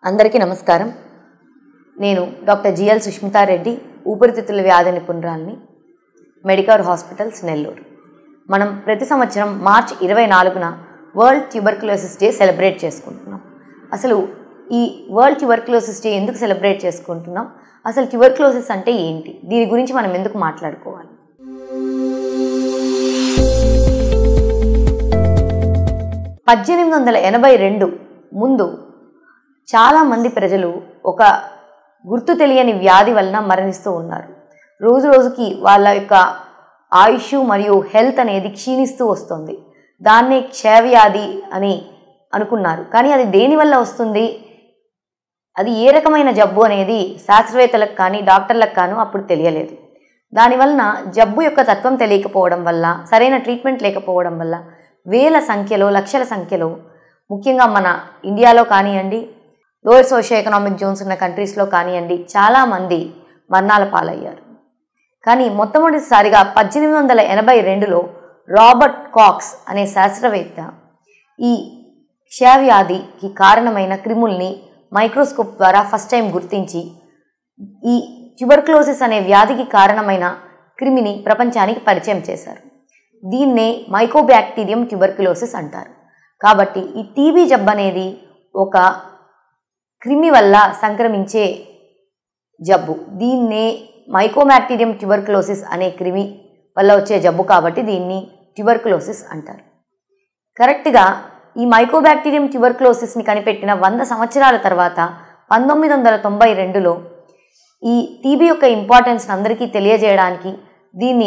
అందరికీ నమస్కారం నేను డాక్టర్ జిఎల్ సుష్మితారెడ్డి ఊపిరితిత్తుల వ్యాధి నిపుణురాల్ని మెడికవర్ హాస్పిటల్స్ నెల్లూరు మనం ప్రతి సంవత్సరం మార్చ్ ఇరవై నాలుగున వరల్డ్ ట్యూబర్క్యులోసిస్ డే సెలబ్రేట్ చేసుకుంటున్నాం అసలు ఈ వరల్డ్ ట్యూబర్క్యులోసిస్ డే ఎందుకు సెలబ్రేట్ చేసుకుంటున్నాం అసలు ట్యూబర్క్యులోసిస్ అంటే ఏంటి దీని గురించి మనం ఎందుకు మాట్లాడుకోవాలి పద్దెనిమిది వందల ఎనభై రెండు ముందు చాలామంది ప్రజలు ఒక గుర్తు తెలియని వ్యాధి వలన మరణిస్తూ ఉన్నారు రోజు రోజుకి వాళ్ళ యొక్క ఆయుష్ మరియు హెల్త్ అనేది క్షీణిస్తూ వస్తుంది దాన్నే క్షయవ్యాధి అని అనుకున్నారు కానీ అది దేనివల్ల వస్తుంది అది ఏ రకమైన జబ్బు అనేది శాస్త్రవేత్తలకు కానీ డాక్టర్లకు కానీ అప్పుడు తెలియలేదు దానివలన జబ్బు యొక్క తత్వం తెలియకపోవడం వల్ల సరైన ట్రీట్మెంట్ లేకపోవడం వల్ల వేల సంఖ్యలో లక్షల సంఖ్యలో ముఖ్యంగా మన ఇండియాలో కానివ్వండి లోయర్ సోషియో ఎకనామిక్ జోన్స్ ఉన్న కంట్రీస్లో కానివ్వండి చాలామంది మరణాల పాలయ్యారు కానీ మొట్టమొదటిసారిగా పద్దెనిమిది వందల ఎనభై రెండులో రాబర్ట్ కాక్స్ అనే శాస్త్రవేత్త ఈ క్షయవ్యాధికి కారణమైన క్రిముల్ని మైక్రోస్కోప్ ద్వారా ఫస్ట్ టైం గుర్తించి ఈ ట్యూబర్క్లోసిస్ అనే వ్యాధికి కారణమైన క్రిమిని ప్రపంచానికి పరిచయం చేశారు దీన్నే మైకోబ్యాక్టీరియం ట్యూబర్క్యులోసిస్ అంటారు కాబట్టి ఈ టీబీ జబ్బు అనేది ఒక క్రిమి వల్ల సంక్రమించే జబ్బు దీన్నే మైకోబ్యాక్టీరియం ట్యూబర్క్యులోసిస్ అనే క్రిమి వల్ల వచ్చే జబ్బు కాబట్టి దీన్ని ట్యూబర్క్యులోసిస్ అంటారు కరెక్ట్గా ఈ మైకోబ్యాక్టీరియం ట్యూబర్క్యులోసిస్ని కనిపెట్టిన వంద సంవత్సరాల తర్వాత పంతొమ్మిది వందల తొంభై రెండులో ఈ టీబీ యొక్క ఇంపార్టెన్స్ని అందరికీ తెలియజేయడానికి దీన్ని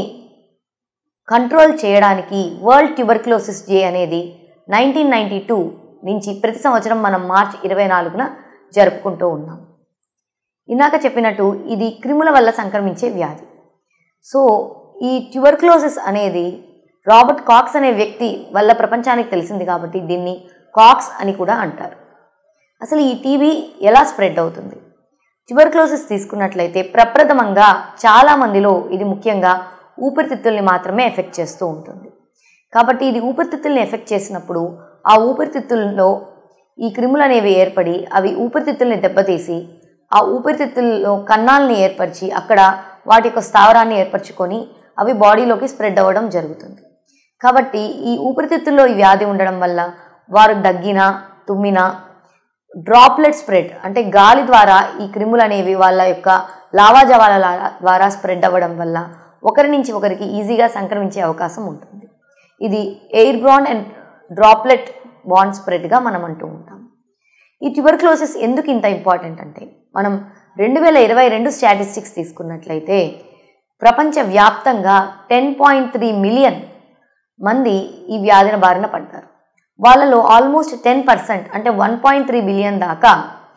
కంట్రోల్ చేయడానికి వరల్డ్ ట్యూబర్క్యులోసిస్ డే అనేది నైన్టీన్ నైంటీ టూ నుంచి ప్రతి సంవత్సరం మనం మార్చ్ ఇరవై నాలుగున జరుపుకుంటూ ఉన్నాం ఇందాక చెప్పినట్టు ఇది క్రిముల వల్ల సంక్రమించే వ్యాధి సో ఈ ట్యూబర్క్లోసిస్ అనేది రాబర్ట్ కాక్స్ అనే వ్యక్తి వల్ల ప్రపంచానికి తెలిసింది కాబట్టి దీన్ని కాక్స్ అని కూడా అంటారు అసలు ఈ టీబీ ఎలా స్ప్రెడ్ అవుతుంది ట్యూబర్క్లోసిస్ తీసుకున్నట్లయితే ప్రప్రథమంగా చాలామందిలో ఇది ముఖ్యంగా ఊపిరితిత్తుల్ని మాత్రమే ఎఫెక్ట్ చేస్తూ ఉంటుంది కాబట్టి ఇది ఊపిరితిత్తుల్ని ఎఫెక్ట్ చేసినప్పుడు ఆ ఊపిరితిత్తుల్లో ఈ క్రిములు అనేవి ఏర్పడి అవి ఊపిరితిత్తుల్ని దెబ్బతీసి ఆ ఊపిరితిత్తుల్లో కన్నాల్ని ఏర్పరిచి అక్కడ వాటి యొక్క స్థావరాన్ని ఏర్పరచుకొని అవి బాడీలోకి స్ప్రెడ్ అవ్వడం జరుగుతుంది కాబట్టి ఈ ఊపిరితిత్తుల్లో ఈ వ్యాధి ఉండడం వల్ల వారు దగ్గినా తుమ్మినా డ్రాప్లెట్ స్ప్రెడ్ అంటే గాలి ద్వారా ఈ క్రిములు అనేవి వాళ్ళ యొక్క లావాజవాల ద్వారా స్ప్రెడ్ అవ్వడం వల్ల ఒకరి నుంచి ఒకరికి ఈజీగా సంక్రమించే అవకాశం ఉంటుంది ఇది ఎయిర్ బ్రాండ్ అండ్ డ్రాప్లెట్ బాండ్ స్ప్రెడ్గా మనం అంటూ ఉంటాం ఈ ట్యూబర్క్లోసిస్ ఎందుకు ఇంత ఇంపార్టెంట్ అంటే మనం రెండు వేల ఇరవై రెండు స్టాటిస్టిక్స్ తీసుకున్నట్లయితే ప్రపంచవ్యాప్తంగా టెన్ పాయింట్ త్రీ మిలియన్ మంది ఈ వ్యాధిన బారిన పడ్డారు వాళ్ళలో ఆల్మోస్ట్ టెన్ పర్సెంట్ అంటే వన్ పాయింట్ త్రీ బిలియన్ దాకా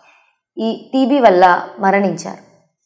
ఈ టీబీ వల్ల మరణించారు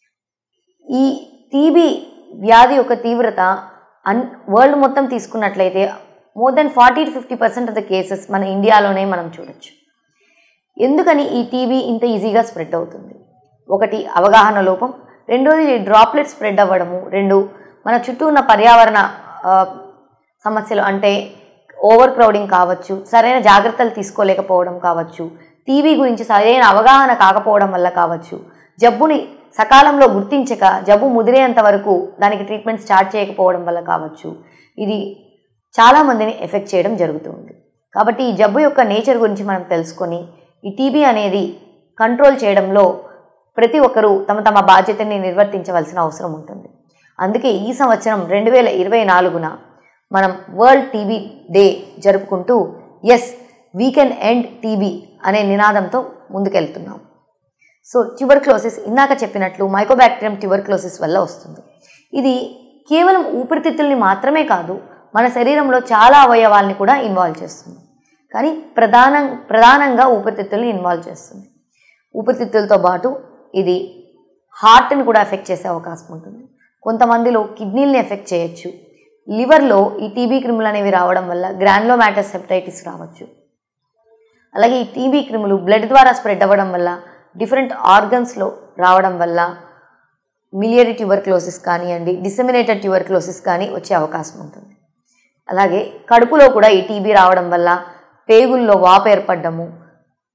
ఈ టీబీ వ్యాధి యొక్క తీవ్రత అన్ వరల్డ్ మొత్తం తీసుకున్నట్లయితే more then forty to fifty percent of the cases మన ఇండియాలోనే మనం చూడొచ్చు ఎందుకని ఈ టీబీ ఇంత ఈజీగా స్ప్రెడ్ అవుతుంది ఒకటి అవగాహన లోపం రెండోది డ్రాప్లెట్ స్ప్రెడ్ అవ్వడము రెండు మన చుట్టూ ఉన్న పర్యావరణ సమస్యలు అంటే ఓవర్ క్రౌడింగ్ కావచ్చు సరైన జాగ్రత్తలు తీసుకోలేకపోవడం కావచ్చు టీవీ గురించి సరైన అవగాహన కాకపోవడం వల్ల కావచ్చు జబ్బుని సకాలంలో గుర్తించక జబ్బు ముదిరేంత వరకు దానికి ట్రీట్మెంట్ స్టార్ట్ చేయకపోవడం వల్ల కావచ్చు ఇది చాలామందిని ఎఫెక్ట్ చేయడం జరుగుతుంది కాబట్టి ఈ జబ్బు యొక్క నేచర్ గురించి మనం తెలుసుకొని ఈ టీబీ అనేది కంట్రోల్ చేయడంలో ప్రతి ఒక్కరూ తమ తమ బాధ్యతని నిర్వర్తించవలసిన అవసరం ఉంటుంది అందుకే ఈ సంవత్సరం రెండు వేల ఇరవై నాలుగున మనం వరల్డ్ టీబీ డే జరుపుకుంటూ yes we can end TB అనే నినాదంతో ముందుకెళ్తున్నాం సో ట్యూబర్క్లోసిస్ ఇందాక చెప్పినట్లు మైకోబ్యాక్టీరియం ట్యూబర్క్లోసిస్ వల్ల వస్తుంది ఇది కేవలం ఊపిరితిత్తుల్ని మాత్రమే కాదు మన శరీరంలో చాలా అవయవాల్ని కూడా ఇన్వాల్వ్ చేస్తుంది కానీ ప్రధాన ప్రధానంగా ఊపిరితిత్తుల్ని ఇన్వాల్వ్ చేస్తుంది ఊపిరితిత్తులతో పాటు ఇది హార్ట్ని కూడా ఎఫెక్ట్ చేసే అవకాశం ఉంటుంది కొంతమందిలో కిడ్నీల్ని ఎఫెక్ట్ చేయొచ్చు లివర్లో ఈ టీబీ క్రిములు అనేవి రావడం వల్ల గ్రాన్లోమాటస్ హెపటైటిస్ రావచ్చు అలాగే ఈ టీబీ క్రిములు బ్లడ్ ద్వారా స్ప్రెడ్ అవ్వడం వల్ల డిఫరెంట్ ఆర్గన్స్లో రావడం వల్ల మిలియరీ ట్యూబర్క్లోసిస్ కానివ్వండి డిసెమినేటెడ్ ట్యూబర్క్లోసిస్ కానీ వచ్చే అవకాశం ఉంటుంది అలాగే కడుపులో కూడా ఈ టీబీ రావడం వల్ల పేగుల్లో వాపు ఏర్పడము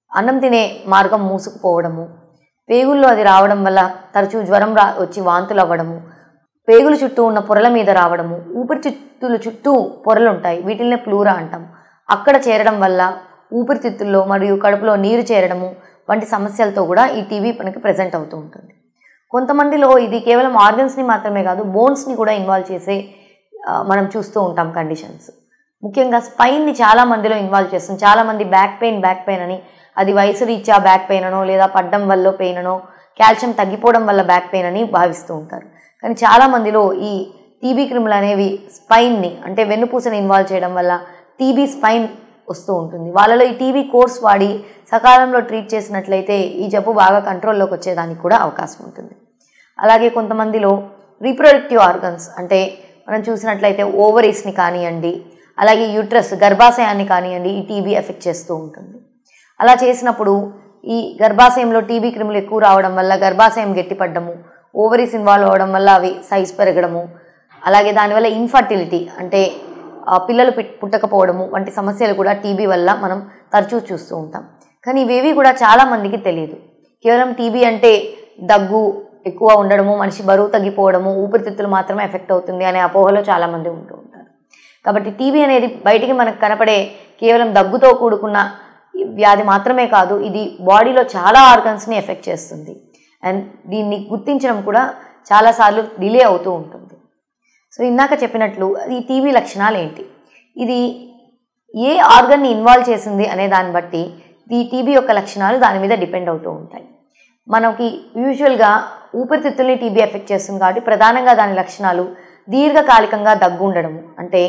అన్నం తినే మార్గం మూసుకుపోవడము పేగుల్లో అది రావడం వల్ల తరచూ జ్వరం రా వచ్చి వాంతులు అవ్వడము పేగుల చుట్టూ ఉన్న పొరల మీద రావడము ఊపిరితిత్తుల చుట్టూ పొరలు ఉంటాయి వీటిల్నే ప్లూరా అంటాం అక్కడ చేరడం వల్ల ఊపిరితిత్తుల్లో మరియు కడుపులో నీరు చేరడము వంటి సమస్యలతో కూడా ఈ టీబీ మనకి ప్రజెంట్ అవుతూ ఉంటుంది కొంతమందిలో ఇది కేవలం ఆర్గన్స్ని మాత్రమే కాదు బోన్స్ని కూడా ఇన్వాల్వ్ చేసే ఆ, మనం చూస్తూ ఉంటాం కండిషన్స్ ముఖ్యంగా స్పైన్ని చాలా మందిలో ఇన్వాల్వ్ చేస్తుంది చాలామంది బ్యాక్ పెయిన్ బ్యాక్ పెయిన్ అని అది వయసు రీత్యా బ్యాక్ పెయిన్ అనో లేదా పడ్డం వల్ల పెయిన్ అనో కాల్షియం తగ్గిపోవడం వల్ల బ్యాక్ పెయిన్ అని భావిస్తూ ఉంటారు కానీ చాలా మందిలో ఈ టీబీ క్రిములు అనేవి స్పైన్ని అంటే వెన్నుపూసని ఇన్వాల్వ్ చేయడం వల్ల టీబీ స్పైన్ వస్తూ ఉంటుంది వాళ్ళలో ఈ టీబీ కోర్స్ వాడి సకాలంలో ట్రీట్ చేసినట్లయితే ఈ జబ్బు బాగా కంట్రోల్లోకి వచ్చేదానికి కూడా అవకాశం ఉంటుంది అలాగే కొంతమందిలో రీప్రొడక్టివ్ ఆర్గన్స్ అంటే మనం చూసినట్లయితే ఓవరీస్ని కానివ్వండి అలాగే యూట్రస్ గర్భాశయాన్ని కానివ్వండి ఈ టీబీ ఎఫెక్ట్ చేస్తూ ఉంటుంది అలా చేసినప్పుడు ఈ గర్భాశయంలో టీబీ క్రిములు ఎక్కువ రావడం వల్ల గర్భాశయం గట్టిపడ్డము ఓవరీస్ ఇన్వాల్వ్ అవ్వడం వల్ల అవి సైజ్ పెరగడము అలాగే దానివల్ల ఇన్ఫర్టిలిటీ అంటే ఆ, పిల్లలు పిట్- పుట్టకపోవడము వంటి సమస్యలు కూడా టీబీ వల్ల మనం తరచూ చూస్తూ ఉంటాం కానీ ఇవేవి కూడా చాలా మందికి తెలియదు కేవలం టీబీ అంటే దగ్గు ఎక్కువ ఉండడము మనిషి బరువు తగ్గిపోవడము ఊపిరితిత్తులు మాత్రమే ఎఫెక్ట్ అవుతుంది అనే అపోహలో చాలామంది ఉంటూ ఉంటారు కాబట్టి టీబీ అనేది బయటికి మనకు కనపడే కేవలం దగ్గుతో కూడుకున్న వ్యాధి మాత్రమే కాదు ఇది బాడీలో చాలా ఆర్గన్స్ని ఎఫెక్ట్ చేస్తుంది అండ్ దీన్ని గుర్తించడం కూడా చాలాసార్లు డిలే అవుతూ ఉంటుంది సో ఇందాక చెప్పినట్లు ఈ టీబీ లక్షణాలు ఏంటి ఇది ఏ ఆర్గన్ని ఇన్వాల్వ్ చేసింది అనే దాన్ని బట్టి ఈ టీబీ యొక్క లక్షణాలు దాని మీద డిపెండ్ అవుతూ ఉంటాయి మనకి యూజువల్గా ఊపిరితిత్తుల్ని టీబీ ఎఫెక్ట్ చేస్తుంది కాబట్టి ప్రధానంగా దాని లక్షణాలు దీర్ఘకాలికంగా దగ్గు ఉండడము అంటే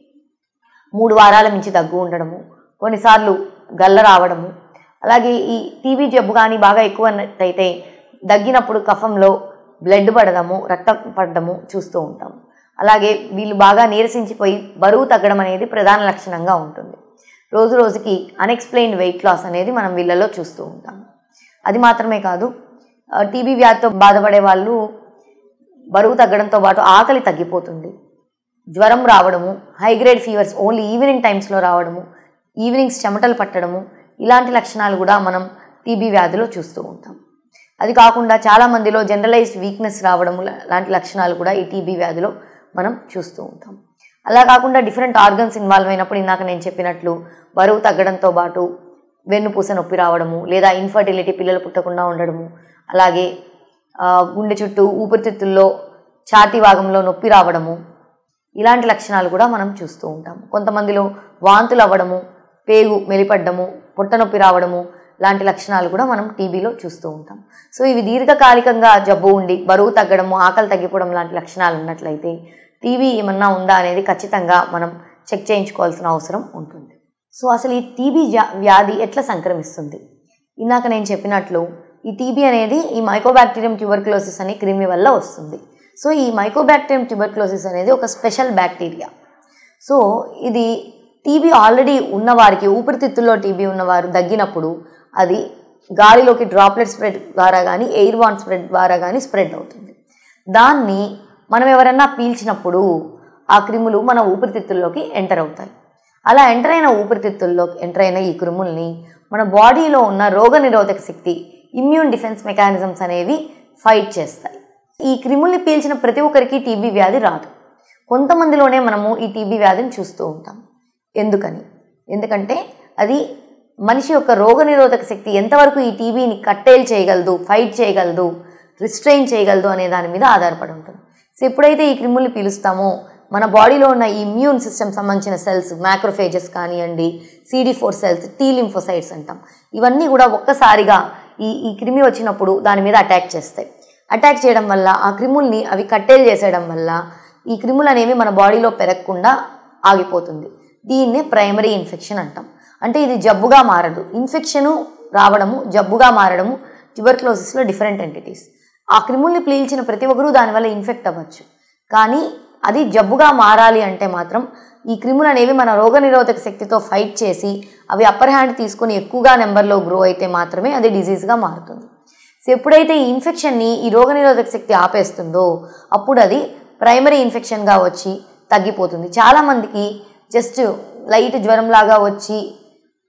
మూడు వారాల మించి దగ్గు ఉండడము కొన్నిసార్లు గల్ల రావడము అలాగే ఈ టీబీ జబ్బు కానీ బాగా ఎక్కువ అయితే దగ్గినప్పుడు కఫంలో బ్లడ్ పడడము రక్తం పడడము చూస్తూ ఉంటాం అలాగే వీళ్ళు బాగా నీరసించిపోయి బరువు తగ్గడం అనేది ప్రధాన లక్షణంగా ఉంటుంది రోజు రోజుకి అన్ఎక్స్ప్లెయిన్డ్ వెయిట్ లాస్ అనేది మనం వీళ్ళలో చూస్తూ ఉంటాం అది మాత్రమే కాదు టీబీ వ్యాధితో బాధపడే వాళ్ళు బరువు తగ్గడంతో పాటు ఆకలి తగ్గిపోతుంది జ్వరం రావడము high grade fevers only evening టైమ్స్లో రావడము ఈవినింగ్స్ చెమటలు పట్టడము ఇలాంటి లక్షణాలు కూడా మనం టీబీ వ్యాధిలో చూస్తూ ఉంటాం అది కాకుండా చాలా మందిలో జనరలైజ్డ్ వీక్నెస్ రావడము లా- లాంటి లక్షణాలు కూడా ఈ టీబీ వ్యాధిలో మనం చూస్తూ ఉంటాం అలా కాకుండా డిఫరెంట్ ఆర్గన్స్ ఇన్వాల్వ్ అయినప్పుడు ఇందాక నేను చెప్పినట్లు బరువు తగ్గడంతో పాటు వెన్నుపూస నొప్పి రావడము లేదా ఇన్ఫర్టిలిటీ పిల్లలు పుట్టకుండా ఉండడము అలాగే ఆ, గుండె చుట్టూ ఊపిరితిత్తుల్లో ఛాతీ భాగంలో నొప్పి రావడము ఇలాంటి లక్షణాలు కూడా మనం చూస్తూ ఉంటాం కొంతమందిలో వాంతులు అవ్వడము పేగు మెలిపడ్డము పొట్ట నొప్పి రావడము లాంటి లక్షణాలు కూడా మనం టీబీలో చూస్తూ ఉంటాం సో ఇవి దీర్ఘకాలికంగా జబ్బు ఉండి బరువు తగ్గడము ఆకలి తగ్గిపోవడం లాంటి లక్షణాలు ఉన్నట్లయితే టీబీ ఏమన్నా ఉందా అనేది ఖచ్చితంగా మనం చెక్ చేయించుకోవాల్సిన అవసరం ఉంటుంది సో అసలు ఈ టీబీ జా వ్యాధి ఎట్లా సంక్రమిస్తుంది ఇందాక నేను చెప్పినట్లు ఈ టీబీ అనేది ఈ మైకోబాక్టీరియం ట్యూబర్క్లోసిస్ అనే క్రిమి వల్ల వస్తుంది సో ఈ మైకోబాక్టీరియం ట్యూబర్క్లోసిస్ అనేది ఒక స్పెషల్ బ్యాక్టీరియా సో ఇది టీబీ ఆల్రెడీ ఉన్నవారికి ఊపిరితిత్తుల్లో టీబీ ఉన్నవారు దగ్గినప్పుడు అది గాలిలోకి డ్రాప్లెట్ స్ప్రెడ్ ద్వారా కానీ ఎయిర్ బాన్ స్ప్రెడ్ ద్వారా కానీ స్ప్రెడ్ అవుతుంది దాన్ని మనం ఎవరన్నా పీల్చినప్పుడు ఆ క్రిములు మన ఊపిరితిత్తుల్లోకి ఎంటర్ అవుతాయి అలా ఎంటర్ అయిన ఊపిరితిత్తుల్లోకి ఎంటర్ అయిన ఈ క్రిముల్ని మన బాడీలో ఉన్న రోగనిరోధక శక్తి ఇమ్యూన్ డిఫెన్స్ మెకానిజమ్స్ అనేవి ఫైట్ చేస్తాయి ఈ క్రిముల్ని పీల్చిన ప్రతి ఒక్కరికి టీబీ వ్యాధి రాదు కొంతమందిలోనే మనము ఈ టీబీ వ్యాధిని చూస్తూ ఉంటాం ఎందుకని ఎందుకంటే అది మనిషి యొక్క రోగనిరోధక శక్తి ఎంతవరకు ఈ టీబీని కట్టేల్ చేయగలదు ఫైట్ చేయగలదు రిస్ట్రెయిన్ చేయగలదు అనే దాని మీద ఆధారపడి ఉంటుంది సో ఎప్పుడైతే ఈ క్రిముల్ని పీలుస్తామో మన బాడీలో ఉన్న ఈ ఇమ్యూన్ సిస్టమ్ సంబంధించిన సెల్స్ మ్యాక్రోఫేజెస్ కానివ్వండి CD four cells T lymphocytes అంటాం ఇవన్నీ కూడా ఒక్కసారిగా ఈ ఈ క్రిమి వచ్చినప్పుడు దాని మీద అటాక్ చేస్తాయి అటాక్ చేయడం వల్ల ఆ క్రిముల్ని అవి కట్టేలు చేసేయడం వల్ల ఈ క్రిములు అనేవి మన బాడీలో పెరగకుండా ఆగిపోతుంది దీన్నే ప్రైమరీ ఇన్ఫెక్షన్ అంటాం అంటే ఇది జబ్బుగా మారదు ఇన్ఫెక్షను రావడము జబ్బుగా మారడము ట్యూబర్క్లోసిస్లో డిఫరెంట్ ఎంటిటీస్ ఆ క్రిముల్ని పీల్చిన ప్రతి ఒక్కరూ దానివల్ల ఇన్ఫెక్ట్ అవ్వచ్చు కానీ అది జబ్బుగా మారాలి అంటే మాత్రం ఈ క్రిములు అనేవి మన రోగనిరోధక శక్తితో ఫైట్ చేసి అవి అప్పర్ హ్యాండ్ తీసుకొని ఎక్కువగా నెంబర్లో గ్రో అయితే మాత్రమే అది డిజీజ్గా మారుతుంది సో ఎప్పుడైతే ఈ ఇన్ఫెక్షన్ని ఈ రోగనిరోధక శక్తి ఆపేస్తుందో అప్పుడు అది ప్రైమరీ ఇన్ఫెక్షన్గా వచ్చి తగ్గిపోతుంది చాలామందికి జస్ట్ లైట్ జ్వరంలాగా వచ్చి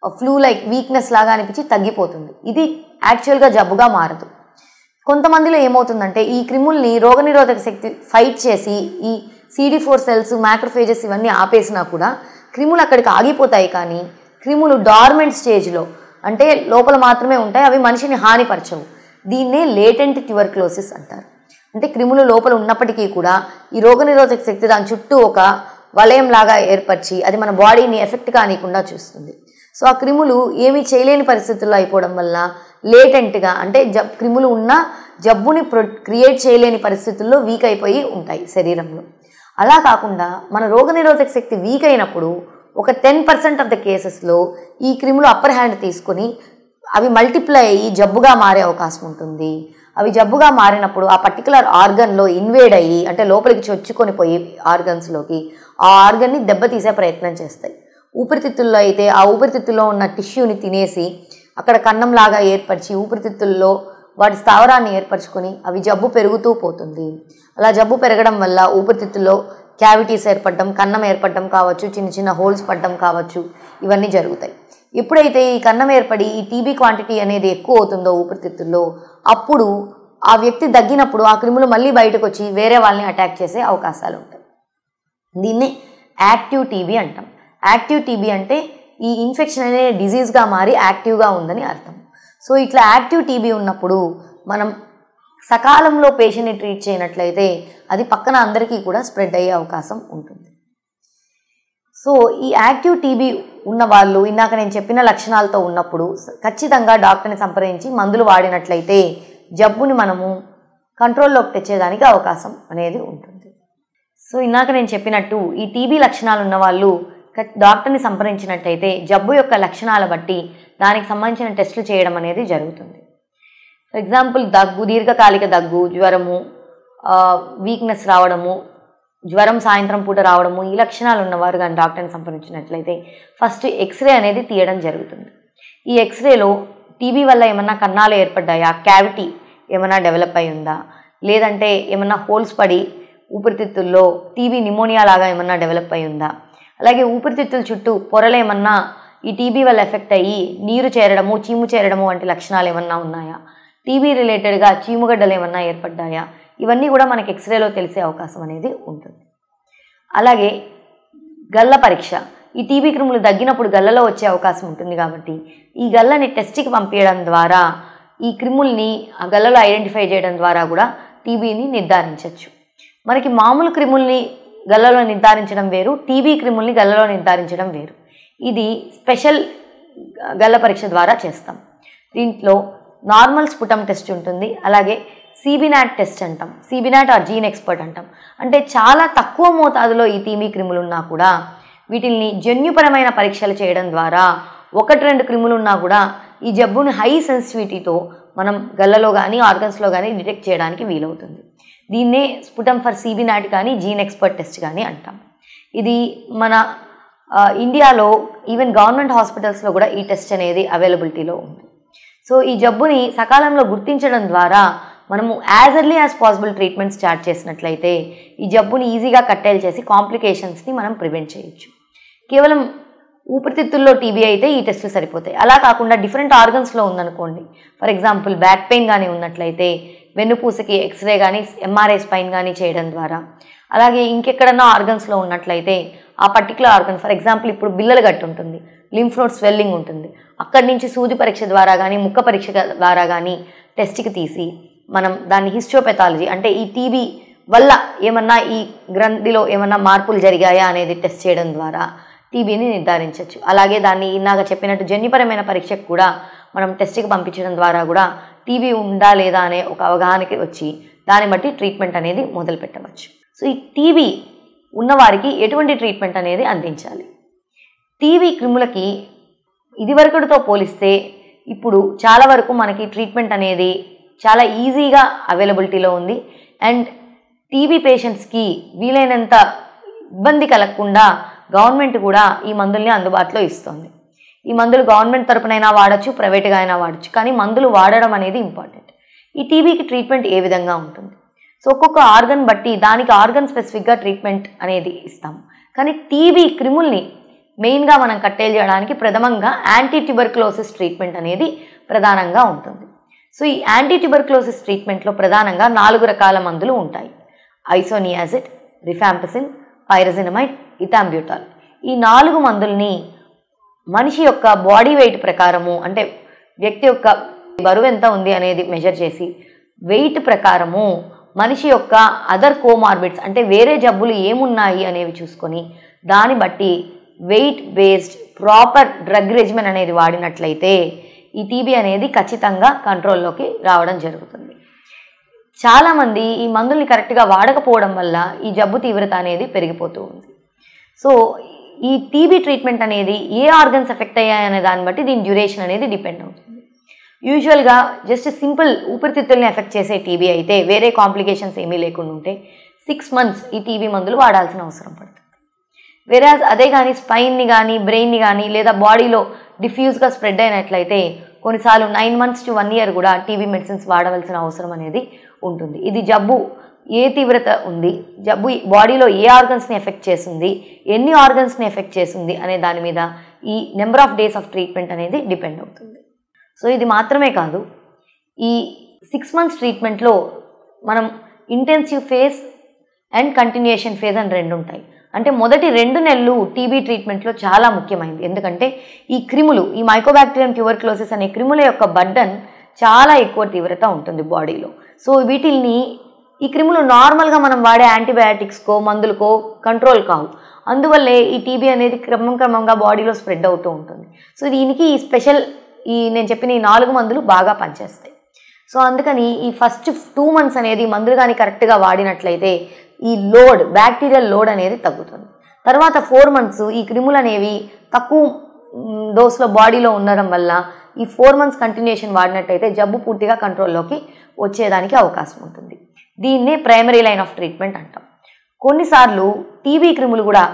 ఫ్లూ లైక్ వీక్నెస్ లాగా అనిపించి తగ్గిపోతుంది ఇది యాక్చువల్గా జబ్బుగా మారదు కొంతమందిలో ఏమవుతుందంటే ఈ క్రిముల్ని రోగనిరోధక శక్తి ఫైట్ చేసి ఈ సిడి ఫోర్ సెల్స్ మ్యాక్రోఫేజెస్ ఇవన్నీ ఆపేసినా కూడా క్రిములు అక్కడికి ఆగిపోతాయి కానీ క్రిములు డార్మెంట్ స్టేజ్లో అంటే లోపల మాత్రమే ఉంటాయి అవి మనిషిని హానిపరచవు దీన్నే లేటెంట్ ట్యూబర్క్లోసిస్ అంటారు అంటే క్రిములు లోపల ఉన్నప్పటికీ కూడా ఈ రోగనిరోధక శక్తి దాని చుట్టూ ఒక వలయం లాగా ఏర్పరిచి అది మన బాడీని ఎఫెక్ట్ కానికుండా చూస్తుంది సో ఆ క్రిములు ఏమీ చేయలేని పరిస్థితుల్లో అయిపోవడం వల్ల లేటెంట్గా అంటే జబ్ క్రిములు ఉన్న జబ్బుని ప్రొ క్రియేట్ చేయలేని పరిస్థితుల్లో వీక్ అయిపోయి ఉంటాయి శరీరంలో అలా కాకుండా మన రోగనిరోధక శక్తి వీక్ అయినప్పుడు ఒక టెన్ పర్సెంట్ ఆఫ్ ద కేసెస్లో ఈ క్రిములు అప్పర్ హ్యాండ్ తీసుకొని అవి మల్టిప్లై అయ్యి జబ్బుగా మారే అవకాశం ఉంటుంది అవి జబ్బుగా మారినప్పుడు ఆ పర్టికులర్ ఆర్గన్లో ఇన్వేడ్ అయ్యి అంటే లోపలికి చొచ్చుకొని పోయి ఆర్గన్స్లోకి ఆ ఆర్గన్ని దెబ్బతీసే ప్రయత్నం చేస్తాయి ఊపిరితిత్తుల్లో అయితే ఆ ఊపిరితిత్తుల్లో ఉన్న టిష్యూని తినేసి అక్కడ కన్నంలాగా ఏర్పరిచి ఊపిరితిత్తుల్లో వాటి స్థావరాన్ని ఏర్పరచుకొని అవి జబ్బు పెరుగుతూ పోతుంది అలా జబ్బు పెరగడం వల్ల ఊపిరితిత్తుల్లో క్యావిటీస్ ఏర్పడడం కన్నం ఏర్పడడం కావచ్చు చిన్న చిన్న హోల్స్ పడడం కావచ్చు ఇవన్నీ జరుగుతాయి ఎప్పుడైతే ఈ కన్నం ఏర్పడి ఈ టీబీ క్వాంటిటీ అనేది ఎక్కువ అవుతుందో ఊపిరితిత్తుల్లో అప్పుడు ఆ వ్యక్తి దగ్గినప్పుడు ఆ క్రిములు మళ్ళీ బయటకు వచ్చి వేరే వాళ్ళని అటాక్ చేసే అవకాశాలు ఉంటాయి దీన్ని యాక్టివ్ టీబీ అంటాం యాక్టివ్ టీబీ అంటే ఈ ఇన్ఫెక్షన్ అనే డిజీజ్గా మారి యాక్టివ్గా ఉందని అర్థం సో ఇట్లా యాక్టివ్ టీబీ ఉన్నప్పుడు మనం సకాలంలో పేషెంట్ని ట్రీట్ చేయనట్లయితే అది పక్కన అందరికీ కూడా స్ప్రెడ్ అయ్యే అవకాశం ఉంటుంది సో ఈ యాక్టివ్ టీబీ ఉన్న వాళ్ళు ఇందాక నేను చెప్పిన లక్షణాలతో ఉన్నప్పుడు స- ఖచ్చితంగా డాక్టర్ని సంప్రదించి మందులు వాడినట్లయితే జబ్బుని మనము కంట్రోల్లోకి తెచ్చేదానికి అవకాశం అనేది ఉంటుంది సో ఇందాక నేను చెప్పినట్టు ఈ టీబీ లక్షణాలు ఉన్న వాళ్ళు క- డాక్టర్ని సంప్రదించినట్టయితే జబ్బు యొక్క లక్షణాల బట్టి దానికి సంబంధించిన టెస్టులు చేయడం అనేది జరుగుతుంది ఫర్ ఎగ్జాంపుల్ దగ్గు దీర్ఘకాలిక దగ్గు జ్వరము వీక్నెస్ రావడము జ్వరం సాయంత్రం పూట రావడము ఈ లక్షణాలు ఉన్నవారు కానీ డాక్టర్ని సంప్రదించినట్లయితే ఫస్ట్ ఎక్స్రే అనేది తీయడం జరుగుతుంది ఈ ఎక్స్రేలో టీబీ వల్ల ఏమన్నా కన్నాలు ఏర్పడ్డాయా క్యావిటీ ఏమన్నా డెవలప్ అయి ఉందా లేదంటే ఏమన్నా హోల్స్ పడి ఊపిరితిత్తుల్లో టీబీ నిమోనియా లాగా ఏమన్నా డెవలప్ అయి ఉందా అలాగే ఊపిరితిత్తుల చుట్టూ పొరలు ఏమన్నా ఈ టీబీ వల్ల ఎఫెక్ట్ అయ్యి నీరు చేరడము చీము చేరడము వంటి లక్షణాలు ఏమన్నా ఉన్నాయా టీబీ రిలేటెడ్గా చీముగడ్డలు ఏమన్నా ఏర్పడ్డాయా ఇవన్నీ కూడా మనకి ఎక్స్రేలో తెలిసే అవకాశం అనేది ఉంటుంది అలాగే గల్ల పరీక్ష ఈ టీబీ క్రిములు తగ్గినప్పుడు గల్లలో వచ్చే అవకాశం ఉంటుంది కాబట్టి ఈ గల్లని టెస్ట్కి పంపించడం ద్వారా ఈ క్రిముల్ని ఆ గల్లలో ఐడెంటిఫై చేయడం ద్వారా కూడా టీబీని నిర్ధారించవచ్చు మనకి మామూలు క్రిముల్ని గల్లలో నిర్ధారించడం వేరు టీబీ క్రిముల్ని గల్లలో నిర్ధారించడం వేరు ఇది స్పెషల్ గల్ల పరీక్ష ద్వారా చేస్తాం దీంట్లో నార్మల్ స్ఫుటం టెస్ట్ ఉంటుంది అలాగే సీబినాట్ టెస్ట్ అంటాం సీబినాట్ ఆర్ జీన్ ఎక్స్పర్ట్ అంటాం అంటే చాలా తక్కువ మోతాదులో ఈ టీబీ క్రిములు ఉన్నా కూడా వీటిల్ని జన్యుపరమైన పరీక్షలు చేయడం ద్వారా ఒకటి రెండు క్రిములు ఉన్నా కూడా ఈ జబ్బుని హై సెన్సిటివిటీతో మనం గల్లలో కానీ ఆర్గన్స్లో కానీ డిటెక్ట్ చేయడానికి వీలవుతుంది దీన్నే స్ఫుటం ఫర్ సీబినాట్ కానీ జీన్ ఎక్స్పర్ట్ టెస్ట్ కానీ అంటాం ఇది మన ఆ, ఇండియాలో ఈవెన్ గవర్నమెంట్ హాస్పిటల్స్లో కూడా ఈ టెస్ట్ అనేది అవైలబిలిటీలో ఉంది సో ఈ జబ్బుని సకాలంలో గుర్తించడం ద్వారా మనము as early as possible treatment start చేసినట్లయితే ఈ జబ్బుని ఈజీగా కట్టేలు చేసి కాంప్లికేషన్స్ని మనం ప్రివెంట్ చేయొచ్చు కేవలం ఊపిరితిత్తుల్లో టీబీ అయితే ఈ టెస్టులు సరిపోతాయి అలా కాకుండా డిఫరెంట్ ఆర్గన్స్లో ఉందనుకోండి ఫర్ ఎగ్జాంపుల్ బ్యాక్ పెయిన్ కానీ ఉన్నట్లయితే వెన్నుపూసకి ఎక్స్రే కానీ ఎంఆర్ఐ స్పైన్ కానీ చేయడం ద్వారా అలాగే ఇంకెక్కడన్నా ఆర్గన్స్లో ఉన్నట్లయితే ఆ పర్టికులర్ ఆర్గన్ ఫర్ ఎగ్జాంపుల్ ఇప్పుడు బిల్లలు గట్టి ఉంటుంది లింఫ్ నోడ్ స్వెల్లింగ్ ఉంటుంది అక్కడి నుంచి సూది పరీక్ష ద్వారా కానీ ముక్క పరీక్ష ద్వారా కానీ టెస్ట్కి తీసి మనం దాన్ని హిస్టోపెథాలజీ అంటే ఈ టీబీ వల్ల ఏమన్నా ఈ గ్రంథిలో ఏమన్నా మార్పులు జరిగాయా అనేది టెస్ట్ చేయడం ద్వారా టీబీని నిర్ధారించవచ్చు అలాగే దాన్ని ఇందాక చెప్పినట్టు జన్యుపరమైన పరీక్షకు కూడా మనం టెస్ట్కి పంపించడం ద్వారా కూడా టీబీ ఉందా లేదా అనే ఒక అవగాహనకి వచ్చి దాన్ని బట్టి ట్రీట్మెంట్ అనేది మొదలు పెట్టవచ్చు సో ఈ టీబీ ఉన్నవారికి ఎటువంటి ట్రీట్మెంట్ అనేది అందించాలి టీబీ క్రిములకి ఇదివరకటితో పోలిస్తే ఇప్పుడు చాలా వరకు మనకి ట్రీట్మెంట్ అనేది చాలా ఈజీగా అవైలబిలిటీలో ఉంది అండ్ టీబీ పేషెంట్స్కి వీలైనంత ఇబ్బంది కలగకుండా గవర్నమెంట్ కూడా ఈ మందుల్ని అందుబాటులో ఇస్తుంది ఈ మందులు గవర్నమెంట్ తరపునైనా వాడచ్చు ప్రైవేట్గా అయినా వాడచ్చు కానీ మందులు వాడడం అనేది ఇంపార్టెంట్ ఈ టీబీకి ట్రీట్మెంట్ ఏ విధంగా ఉంటుంది సో ఒక్కొక్క ఆర్గన్ బట్టి దానికి ఆర్గన్ స్పెసిఫిక్గా ట్రీట్మెంట్ అనేది ఇస్తాం కానీ టీబీ క్రిముల్ని మెయిన్గా మనం కట్టేలు చేయడానికి ప్రథమంగా యాంటీ ట్యూబర్క్లోసిస్ ట్రీట్మెంట్ అనేది ప్రధానంగా ఉంటుంది సో ఈ యాంటీ ట్యూబర్క్లోసిస్ ట్రీట్మెంట్లో ప్రధానంగా నాలుగు రకాల మందులు ఉంటాయి ఐసోనియాజిడ్ రిఫాంపసిన్ పైరజినమైడ్ ఇథాంబ్యూటాల్ ఈ నాలుగు మందుల్ని మనిషి యొక్క బాడీ వెయిట్ ప్రకారము అంటే వ్యక్తి యొక్క బరువు ఎంత ఉంది అనేది మెజర్ చేసి వెయిట్ ప్రకారము మనిషి యొక్క అదర్ కోమార్బిడ్స్ అంటే వేరే జబ్బులు ఏమున్నాయి అనేవి చూసుకొని దాన్ని బట్టి weight based proper drug regimen అనేది వాడినట్లయితే ఈ టీబీ అనేది ఖచ్చితంగా కంట్రోల్లోకి రావడం జరుగుతుంది చాలామంది ఈ మందుల్ని కరెక్ట్గా వాడకపోవడం వల్ల ఈ జబ్బు తీవ్రత అనేది పెరిగిపోతూ ఉంది సో ఈ టీబీ ట్రీట్మెంట్ అనేది ఏ ఆర్గన్స్ ఎఫెక్ట్ అయ్యాయనే దాన్ని బట్టి దీని డ్యూరేషన్ అనేది డిపెండ్ అవుతుంది యూజువల్గా జస్ట్ సింపుల్ ఊపిరితిత్తుల్ని ఎఫెక్ట్ చేసే టీబీ అయితే వేరే కాంప్లికేషన్స్ ఏమీ లేకుండా ఉంటే సిక్స్ మంత్స్ ఈ టీబీ మందులు వాడాల్సిన అవసరం పడుతుంది వేరే అదే కానీ స్పైన్ని కానీ బ్రెయిన్ని కానీ లేదా బాడీలో డిఫ్యూజ్గా స్ప్రెడ్ అయినట్లయితే కొన్నిసార్లు nine months to one year కూడా టీబీ మెడిసిన్స్ వాడవలసిన అవసరం అనేది ఉంటుంది ఇది జబ్బు ఏ తీవ్రత ఉంది జబ్బు బాడీలో ఏ ఆర్గన్స్ని ఎఫెక్ట్ చేస్తుంది ఎన్ని ఆర్గన్స్ని ఎఫెక్ట్ చేస్తుంది అనే దాని మీద ఈ number of days of treatment అనేది డిపెండ్ అవుతుంది సో ఇది మాత్రమే కాదు ఈ సిక్స్ మంత్స్ ట్రీట్మెంట్లో మనం intensive phase and continuation phase అని రెండు ఉంటాయి అంటే మొదటి రెండు నెలలు టీబీ ట్రీట్మెంట్లో చాలా ముఖ్యమైనది ఎందుకంటే ఈ క్రిములు ఈ మైకోబాక్టీరియం ట్యూబర్క్లోసిస్ అనే క్రిముల యొక్క బర్డన్ చాలా ఎక్కువ తీవ్రత ఉంటుంది బాడీలో సో వీటిల్ని ఈ క్రిములు నార్మల్గా మనం వాడే యాంటీబయాటిక్స్కో మందులకో కంట్రోల్ కావు అందువల్లే ఈ టీబీ అనేది క్రమం క్రమంగా బాడీలో స్ప్రెడ్ అవుతూ ఉంటుంది సో దీనికి ఈ స్పెషల్ ఈ నేను చెప్పిన ఈ నాలుగు మందులు బాగా పనిచేస్తాయి సో అందుకని ఈ ఫస్ట్ టూ మంత్స్ అనేది మందులు కానీ కరెక్ట్గా వాడినట్లయితే ఈ లోడ్ బ్యాక్టీరియల్ లోడ్ అనేది తగ్గుతుంది తర్వాత ఫోర్ మంత్స్ ఈ క్రిములు అనేవి తక్కువ మ్, డోస్లో బాడీలో ఉండడం వల్ల ఈ ఫోర్ మంత్స్ కంటిన్యూషన్ వాడినట్టయితే జబ్బు పూర్తిగా కంట్రోల్లోకి వచ్చేదానికి అవకాశం ఉంటుంది దీన్నే ప్రైమరీ లైన్ ఆఫ్ ట్రీట్మెంట్ అంటాం కొన్నిసార్లు టీబీ క్రిములు కూడా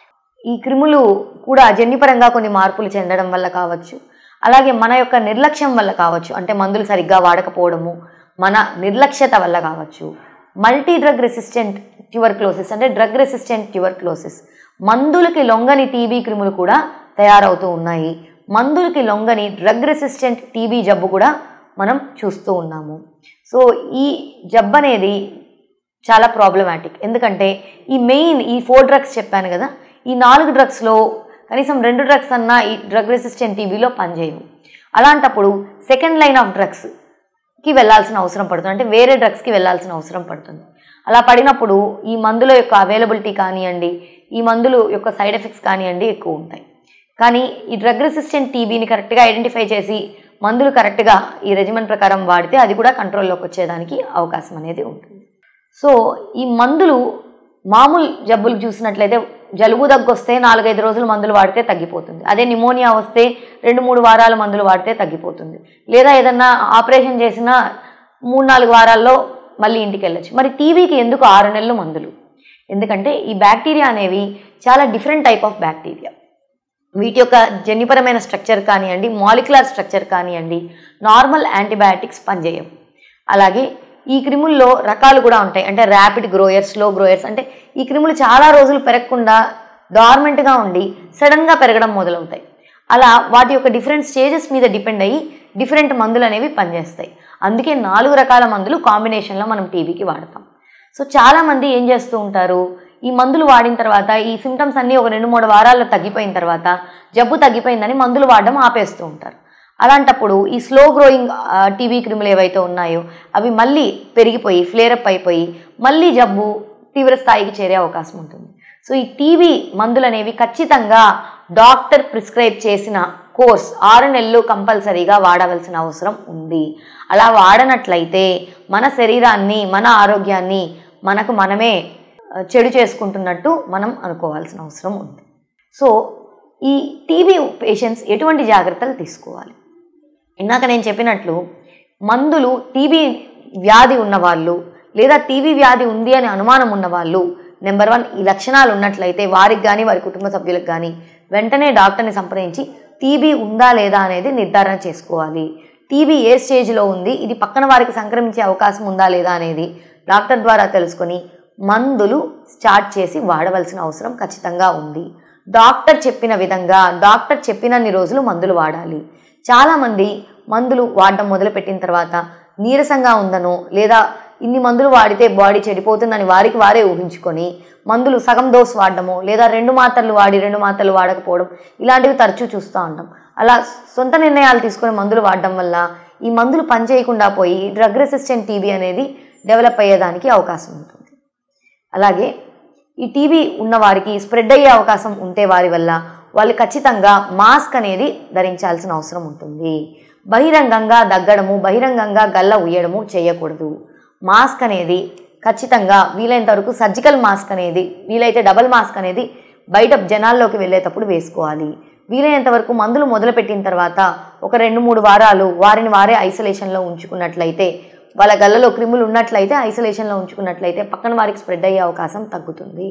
ఈ క్రిములు కూడా జన్యుపరంగా కొన్ని మార్పులు చెందడం వల్ల కావచ్చు అలాగే మన యొక్క నిర్లక్ష్యం వల్ల కావచ్చు అంటే మందులు సరిగ్గా వాడకపోవడము మన నిర్లక్ష్యత వల్ల కావచ్చు మల్టీ డ్రగ్ రెసిస్టెంట్ ట్యూబర్క్లోసిస్ అంటే డ్రగ్ రెసిస్టెంట్ ట్యూబర్క్లోసిస్ మందులకి లొంగని టీబీ క్రిములు కూడా తయారవుతూ ఉన్నాయి మందులకి లొంగని డ్రగ్ రెసిస్టెంట్ టీబీ జబ్బు కూడా మనం చూస్తూ ఉన్నాము సో ఈ జబ్బు అనేది చాలా ప్రాబ్లమాటిక్ ఎందుకంటే ఈ మెయిన్ ఈ ఫోర్ డ్రగ్స్ చెప్పాను కదా ఈ నాలుగు డ్రగ్స్లో కనీసం రెండు డ్రగ్స్ అన్నా ఈ డ్రగ్ రెసిస్టెంట్ టీబీలో పనిచేయవు అలాంటప్పుడు సెకండ్ లైన్ ఆఫ్ డ్రగ్స్కి వెళ్ళాల్సిన అవసరం పడుతుంది అంటే వేరే డ్రగ్స్కి వెళ్ళాల్సిన అవసరం పడుతుంది అలా పడినప్పుడు ఈ మందుల యొక్క అవైలబిలిటీ కానివ్వండి ఈ మందులు యొక్క సైడ్ ఎఫెక్ట్స్ కానివ్వండి ఎక్కువ ఉంటాయి కానీ ఈ డ్రగ్ రెసిస్టెంట్ టీబీని కరెక్ట్గా ఐడెంటిఫై చేసి మందులు కరెక్ట్గా ఈ రెజిమెంట్ ప్రకారం వాడితే అది కూడా కంట్రోల్లోకి వచ్చేదానికి అవకాశం అనేది ఉంటుంది సో ఈ మందులు మామూలు జబ్బులు చూసినట్లయితే జలుబు దగ్గు వస్తే నాలుగైదు రోజులు మందులు వాడితే తగ్గిపోతుంది అదే నిమోనియా వస్తే రెండు మూడు వారాల మందులు వాడితే తగ్గిపోతుంది లేదా ఏదన్నా ఆపరేషన్ చేసినా మూడు నాలుగు వారాల్లో మళ్ళీ ఇంటికి వెళ్ళొచ్చు మరి టీబీకి ఎందుకు ఆరు నెలలు మందులు ఎందుకంటే ఈ బ్యాక్టీరియా అనేవి చాలా డిఫరెంట్ టైప్ ఆఫ్ బ్యాక్టీరియా వీటి యొక్క జన్యుపరమైన స్ట్రక్చర్ కానివ్వండి మాలిక్యులర్ స్ట్రక్చర్ కానివ్వండి నార్మల్ యాంటీబయాటిక్స్ పనిచేయవు అలాగే ఈ క్రిముల్లో రకాలు కూడా ఉంటాయి అంటే ర్యాపిడ్ గ్రోయర్స్ స్లో గ్రోయర్స్ అంటే ఈ క్రిములు చాలా రోజులు పెరగకుండా డార్మెంట్గా ఉండి సడన్గా పెరగడం మొదలవుతాయి అలా వాటి యొక్క డిఫరెంట్ స్టేజెస్ మీద డిపెండ్ అయ్యి డిఫరెంట్ మందులు అనేవి పనిచేస్తాయి అందుకే నాలుగు రకాల మందులు కాంబినేషన్లో మనం టీబీకి వాడతాం సో చాలామంది ఏం చేస్తూ ఉంటారు ఈ మందులు వాడిన తర్వాత ఈ సిమ్టమ్స్ అన్నీ ఒక రెండు మూడు వారాల్లో తగ్గిపోయిన తర్వాత జబ్బు తగ్గిపోయిందని మందులు వాడడం ఆపేస్తూ ఉంటారు అలాంటప్పుడు ఈ స్లో గ్రోయింగ్ టీబీ క్రిములు ఏవైతే ఉన్నాయో అవి మళ్ళీ పెరిగిపోయి ఫ్లేరప్ అయిపోయి మళ్ళీ జబ్బు తీవ్ర స్థాయికి చేరే అవకాశం ఉంటుంది సో ఈ టీబీ మందులు అనేవి ఖచ్చితంగా డాక్టర్ ప్రిస్క్రైబ్ చేసిన కోర్స్ ఆరు నెలలు కంపల్సరీగా వాడవలసిన అవసరం ఉంది అలా వాడనట్లయితే మన శరీరాన్ని మన ఆరోగ్యాన్ని మనకు మనమే ఆ, చెడు చేసుకుంటున్నట్టు మనం అనుకోవాల్సిన అవసరం ఉంది సో ఈ టీబీ పేషెంట్స్ ఎటువంటి జాగ్రత్తలు తీసుకోవాలి ఇందాక నేను చెప్పినట్లు మందులు టీబీ వ్యాధి ఉన్నవాళ్ళు లేదా టీబీ వ్యాధి ఉంది అని అనుమానం ఉన్నవాళ్ళు నెంబర్ వన్ ఈ లక్షణాలు ఉన్నట్లయితే వారికి కానీ వారి కుటుంబ సభ్యులకు కానీ వెంటనే డాక్టర్ని సంప్రదించి టీబీ ఉందా లేదా అనేది నిర్ధారణ చేసుకోవాలి టీబీ ఏ స్టేజ్లో ఉంది ఇది పక్కన వారికి సంక్రమించే అవకాశం ఉందా లేదా అనేది డాక్టర్ ద్వారా తెలుసుకొని మందులు స్టార్ట్ చేసి వాడవలసిన అవసరం ఖచ్చితంగా ఉంది డాక్టర్ చెప్పిన విధంగా డాక్టర్ చెప్పినన్ని రోజులు మందులు వాడాలి చాలామంది మందులు వాడడం మొదలుపెట్టిన తర్వాత నీరసంగా ఉందనో లేదా ఇన్ని మందులు వాడితే బాడీ చెడిపోతుందని వారికి వారే ఊహించుకొని మందులు సగం డోస్ వాడడము లేదా రెండు మాత్రలు వాడి రెండు మాత్రలు వాడకపోవడం ఇలాంటివి తరచూ చూస్తూ ఉంటాం అలా సొంత నిర్ణయాలు తీసుకొని మందులు వాడడం వల్ల ఈ మందులు పనిచేయకుండా పోయి డ్రగ్ రెసిస్టెంట్ టీబీ అనేది డెవలప్ అయ్యేదానికి అవకాశం ఉంటుంది అలాగే ఈ టీబీ ఉన్నవారికి స్ప్రెడ్ అయ్యే అవకాశం ఉంటే వారి వల్ల వాళ్ళు ఖచ్చితంగా మాస్క్ అనేది ధరించాల్సిన అవసరం ఉంటుంది బహిరంగంగా దగ్గడము బహిరంగంగా గల్ల ఉయ్యడము చేయకూడదు మాస్క్ అనేది ఖచ్చితంగా వీలైనంత వరకు సర్జికల్ మాస్క్ అనేది వీలైతే డబల్ మాస్క్ అనేది బయట జనాల్లోకి వెళ్ళేటప్పుడు వేసుకోవాలి వీలైనంత వరకు మందులు మొదలుపెట్టిన తర్వాత ఒక రెండు మూడు వారాలు వారిని వారే ఐసోలేషన్లో ఉంచుకున్నట్లయితే వాళ్ళ గల్లలో క్రిములు ఉన్నట్లయితే ఐసోలేషన్లో ఉంచుకున్నట్లయితే పక్కన వారికి స్ప్రెడ్ అయ్యే అవకాశం తగ్గుతుంది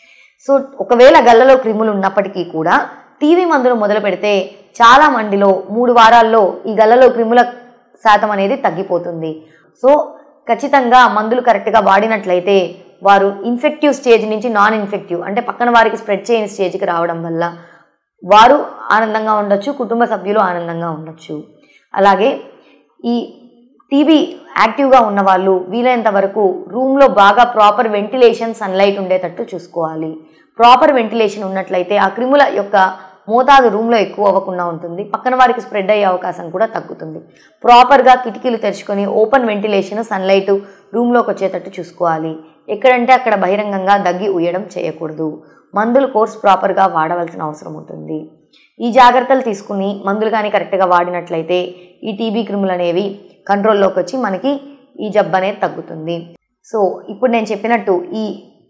సో ఒకవేళ గల్లలో క్రిములు ఉన్నప్పటికీ కూడా టీవీ మందులు మొదలు పెడితే చాలా మందిలో మూడు వారాల్లో ఈ గల్లలో క్రిముల శాతం అనేది తగ్గిపోతుంది సో ఖచ్చితంగా మందులు కరెక్ట్గా వాడినట్లయితే వారు ఇన్ఫెక్టివ్ స్టేజ్ నుంచి నాన్ ఇన్ఫెక్టివ్ అంటే పక్కన వారికి స్ప్రెడ్ చేయని స్టేజ్కి రావడం వల్ల వారు ఆనందంగా ఉండొచ్చు కుటుంబ సభ్యులు ఆనందంగా ఉండొచ్చు అలాగే ఈ టీబీ యాక్టివ్గా ఉన్న వాళ్ళు వీలైనంత వరకు రూమ్లో బాగా ప్రాపర్ వెంటిలేషన్ సన్లైట్ ఉండేటట్టు చూసుకోవాలి ప్రాపర్ వెంటిలేషన్ ఉన్నట్లయితే ఆ క్రిముల యొక్క మోతాదు రూమ్లో ఎక్కువ అవ్వకుండా ఉంటుంది పక్కన వారికి స్ప్రెడ్ అయ్యే అవకాశం కూడా తగ్గుతుంది ప్రాపర్గా కిటికీలు తెరుచుకొని ఓపెన్ వెంటిలేషన్ సన్లైట్ రూమ్లోకి వచ్చేటట్టు చూసుకోవాలి ఎక్కడంటే అక్కడ బహిరంగంగా దగ్గి ఉయ్యడం చేయకూడదు మందులు కోర్స్ ప్రాపర్గా వాడవలసిన అవసరం ఉంటుంది ఈ జాగ్రత్తలు తీసుకుని మందులు కానీ కరెక్ట్గా వాడినట్లయితే ఈ టీబీ క్రిములు అనేవి కంట్రోల్లోకి వచ్చి మనకి ఈ జబ్బు అనేది తగ్గుతుంది సో ఇప్పుడు నేను చెప్పినట్టు ఈ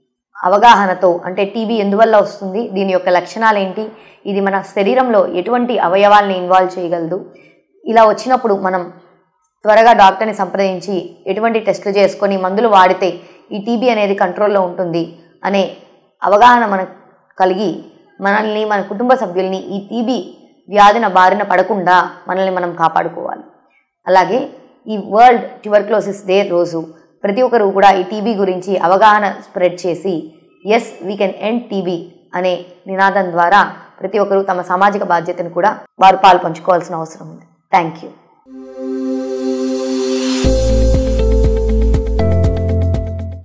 అవగాహనతో అంటే టీబీ ఎందువల్ల వస్తుంది దీని యొక్క లక్షణాలు ఏంటి ఇది మన శరీరంలో ఎటువంటి అవయవాల్ని ఇన్వాల్వ్ చేయగలదు ఇలా వచ్చినప్పుడు మనం త్వరగా డాక్టర్ని సంప్రదించి ఎటువంటి టెస్టులు చేసుకొని మందులు వాడితే ఈ టీబీ అనేది కంట్రోల్లో ఉంటుంది అనే అవగాహన మనకు కలిగి మనల్ని మన కుటుంబ సభ్యుల్ని ఈ టీబీ వ్యాధిన బారిన పడకుండా మనల్ని మనం కాపాడుకోవాలి అలాగే ఈ వరల్డ్ ట్యూబర్క్లోసిస్ డే రోజు ప్రతి ఒక్కరు కూడా ఈ టీబీ గురించి అవగాహన స్ప్రెడ్ చేసి yes we can end TB అనే నినాదం ద్వారా ప్రతి ఒక్కరూ తమ సామాజిక బాధ్యతను కూడా వారు పాలు పంచుకోవాల్సిన అవసరం ఉంది థ్యాంక్ యూ